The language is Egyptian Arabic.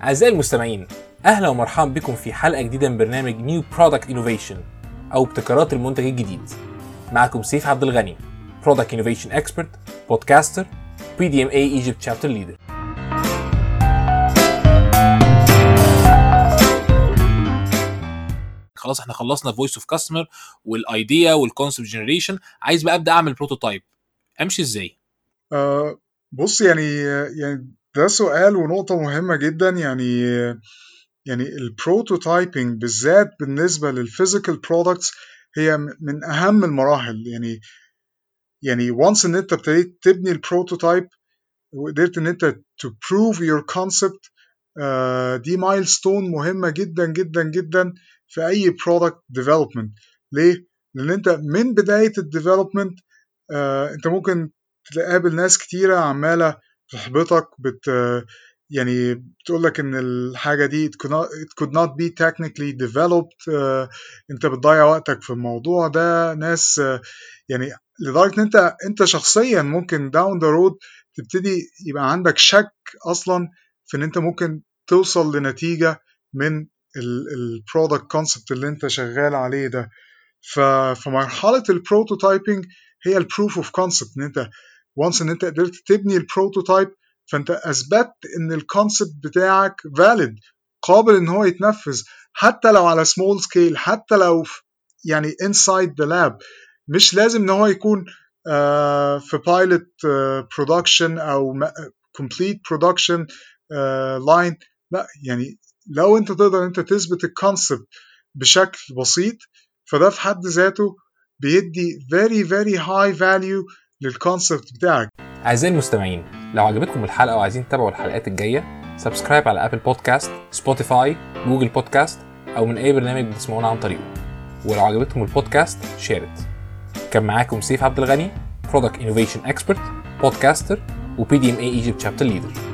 أعزائي المستمعين أهلا ومرحبا بكم في حلقة جديدة من برنامج نيو برودكت انوفيشن أو ابتكارات المنتج الجديد معكم سيف عبد الغني برودكت انوفيشن اكسبرت بودكاستر بي دي ام اي ايجيبت شابتر ليدر خلاص احنا خلصنا فويس اوف كاستمر والايديا والكونسبت جنريشن عايز بقى ابدا اعمل بروتوتايب امشي ازاي آه بص يعني يعني ده سؤال ونقطة مهمة جدا يعني يعني البروتوتايبنج بالذات بالنسبة للفيزيكال برودكتس هي من أهم المراحل يعني يعني وانس إن أنت ابتديت تبني البروتوتايب وقدرت إن أنت to prove your concept آه دي مايلستون مهمة جدا جدا جدا في أي برودكت ديفلوبمنت ليه؟ لأن أنت من بداية الديفلوبمنت آه أنت ممكن تقابل ناس كتيرة عمالة تحبطك بت يعني بتقول لك ان الحاجه دي it could not, it could not be technically developed uh, انت بتضيع وقتك في الموضوع ده ناس uh, يعني لدرجه ان انت انت شخصيا ممكن down the road تبتدي يبقى عندك شك اصلا في ان انت ممكن توصل لنتيجه من البرودكت كونسبت اللي انت شغال عليه ده فمرحله البروتوتايبنج هي البروف اوف كونسبت ان انت وانس ان انت قدرت تبني البروتوتايب فانت اثبتت ان الكونسبت بتاعك فاليد قابل ان هو يتنفذ حتى لو على سمول سكيل حتى لو يعني انسايد ذا لاب مش لازم ان هو يكون uh, في بايلوت برودكشن uh, او كومبليت برودكشن لاين لا يعني لو انت تقدر انت تثبت الكونسبت بشكل بسيط فده في حد ذاته بيدي very very high value للكونسبت بتاعك اعزائي المستمعين لو عجبتكم الحلقه وعايزين تتابعوا الحلقات الجايه سبسكرايب على ابل بودكاست سبوتيفاي جوجل بودكاست او من اي برنامج بتسمعونا عن طريقه ولو عجبتكم البودكاست شيرت كان معاكم سيف عبد الغني برودكت انوفيشن اكسبرت بودكاستر وبي دي ام اي ايجيبت شابتر ليدر